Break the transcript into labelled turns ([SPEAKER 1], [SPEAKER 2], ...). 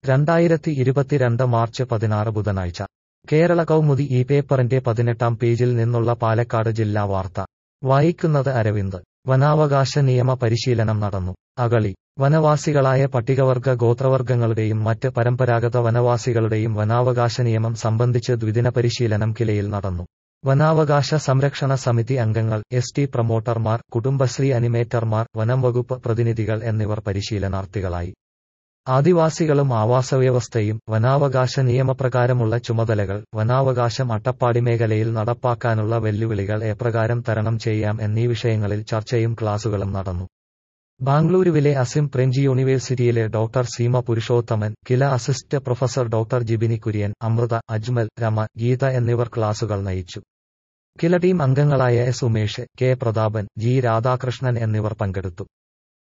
[SPEAKER 1] രണ്ടായിരത്തി ഇരുപത്തിരണ്ട് മാർച്ച് പതിനാറ് ബുധനാഴ്ച കേരള കൗമുദി ഈ പേപ്പറിന്റെ പതിനെട്ടാം പേജിൽ നിന്നുള്ള പാലക്കാട് ജില്ലാ വാർത്ത വായിക്കുന്നത് അരവിന്ദ് വനാവകാശ നിയമ പരിശീലനം നടന്നു അകളി വനവാസികളായ പട്ടികവർഗ ഗോത്രവർഗങ്ങളുടെയും മറ്റ് പരമ്പരാഗത വനവാസികളുടെയും വനാവകാശ നിയമം സംബന്ധിച്ച് ദ്വിദിന പരിശീലനം കിലയിൽ നടന്നു വനാവകാശ സംരക്ഷണ സമിതി അംഗങ്ങൾ എസ് ടി പ്രമോട്ടർമാർ കുടുംബശ്രീ അനിമേറ്റർമാർ വനം വകുപ്പ് പ്രതിനിധികൾ എന്നിവർ പരിശീലനാർത്ഥികളായി ആദിവാസികളും ആവാസവ്യവസ്ഥയും വനാവകാശ നിയമപ്രകാരമുള്ള ചുമതലകൾ വനാവകാശം അട്ടപ്പാടി മേഖലയിൽ നടപ്പാക്കാനുള്ള വെല്ലുവിളികൾ എപ്രകാരം തരണം ചെയ്യാം എന്നീ വിഷയങ്ങളിൽ ചർച്ചയും ക്ലാസുകളും നടന്നു ബാംഗ്ലൂരുവിലെ അസിം പ്രേംജി യൂണിവേഴ്സിറ്റിയിലെ doctor Seema Purushothaman KILA assist professor doctor Jibini Kurian Amrutha Ajmal Rama Geetha എന്നിവർ ക്ലാസുകൾ നയിച്ചു കില ടീം അംഗങ്ങളായ S Umesh K Prathapan G Radhakrishnan എന്നിവർ പങ്കെടുത്തു